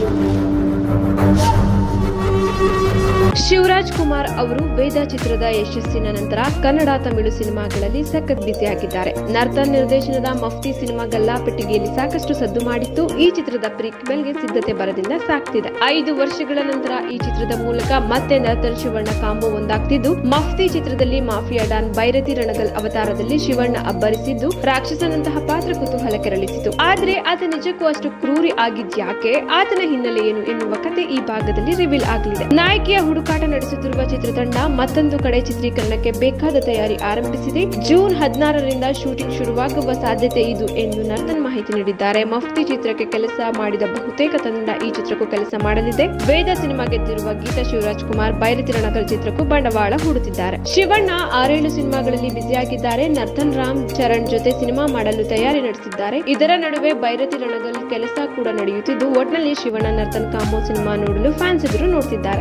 ಶಿವರಾಜ್ ಕುಮಾರ್ ಅವರು ವೇದ ಚಿತ್ರದ ಯಶಸ್ಸಿನ ನಂತರ ಕನ್ನಡ ತಮಿಳು ಸಿನಿಮಾಗಳಲ್ಲಿ ಸಖತ್ ಬ್ಯುಸಿಯಾಗಿದ್ದಾರೆ ನರ್ತನ್ ನಿರ್ದೇಶನದ ಮಫ್ತಿ ಸಿನಿಮಾ ಗಲ್ಲಾಪೆಟ್ಟಿಗೆಯಲ್ಲಿ ಸಾಕಷ್ಟು ಸದ್ದು ಮಾಡಿತ್ತು ಈ ಚಿತ್ರದ ಪ್ರೀಕ್ವೆಲ್ಗೆ ಸಿದ್ಧತೆ ಬರದಿಂದ ಸಾಕ್ತಿದೆ ಐದು ವರ್ಷಗಳ ನಂತರ ಈ ಚಿತ್ರದ ಮೂಲಕ ಮತ್ತೆ ನರ್ತನ್ ಶಿವಣ್ಣ ಕಾಂಬೋ ಒಂದಾಗ್ತಿದ್ದು ಮಫ್ತಿ ಚಿತ್ರದಲ್ಲಿ ಮಾಫಿಯಾ ಡಾನ್ ಬೈರತಿ ರಣಗಲ್ ಅವತಾರದಲ್ಲಿ ಶಿವಣ್ಣ ಅಬ್ಬರಿಸಿದ್ದು ರಾಕ್ಷಸನಂತಹ ಪಾತ್ರ ಕುತೂಹಲ ಕೆರಳಿಸಿತು ಆದ್ರೆ ಆತ ನಿಜಕ್ಕೂ ಅಷ್ಟು ಕ್ರೂರಿ ಆಗಿದ್ಯಾಕೆ ಆತನ ಹಿನ್ನೆಲೆ ಏನು ಎನ್ನುವ ಕತೆ ಈ ಭಾಗದಲ್ಲಿ ರಿವೀಲ್ ಆಗಲಿದೆ ನಾಯಕಿಯ ಹುಡುಕಾಟ ನಡೆಸುತ್ತಿರುವ ಚಿತ್ರತಂಡ ಮತ್ತೊಂದು ಕಡೆ ಚಿತ್ರೀಕರಣಕ್ಕೆ ಬೇಕಾದ ತಯಾರಿ ಆರಂಭಿಸಿದೆ ಜೂನ್ ಹದಿನಾರರಿಂದ ಶೂಟಿಂಗ್ ಶುರುವಾಗುವ ಸಾಧ್ಯತೆ ಇದು ಎಂದು ನರ್ತನ್ ಮಾಹಿತಿ ನೀಡಿದ್ದಾರೆ ಮಫ್ತಿ ಚಿತ್ರಕ್ಕೆ ಕೆಲಸ ಮಾಡಿದ ಬಹುತೇಕ ತಂಡ ಈ ಚಿತ್ರಕ್ಕೂ ಕೆಲಸ ಮಾಡಲಿದೆ ವೇದ ಸಿನಿಮಾ ಗೆದ್ದಿರುವ ಗೀತಾ ಶಿವರಾಜ್ ಕುಮಾರ್ ಬೈರತಿ ರಣಗಲ್ ಚಿತ್ರಕ್ಕೂ ಬಂಡವಾಳ ಹೂಡುತ್ತಿದ್ದಾರೆ ಶಿವಣ್ಣ ಆರೇಳು ಸಿನಿಮಾಗಳಲ್ಲಿ ಬ್ಯುಸಿಯಾಗಿದ್ದಾರೆ ನರ್ತನ್ ರಾಮ್ ಚರಣ್ ಜೊತೆ ಸಿನಿಮಾ ಮಾಡಲು ತಯಾರಿ ನಡೆಸಿದ್ದಾರೆ ಇದರ ನಡುವೆ ಬೈರತಿ ರಣಗಲ್ ಕೆಲಸ ಕೂಡ ನಡೆಯುತ್ತಿದ್ದು ಒಟ್ನಲ್ಲಿ ಶಿವಣ್ಣ ನರ್ತನ್ ಕಾಂಬೋ ಸಿನಿಮಾ ನೋಡಲು ಫ್ಯಾನ್ಸ್ ಎದುರು ನೋಡ್ತಿದ್ದಾರೆ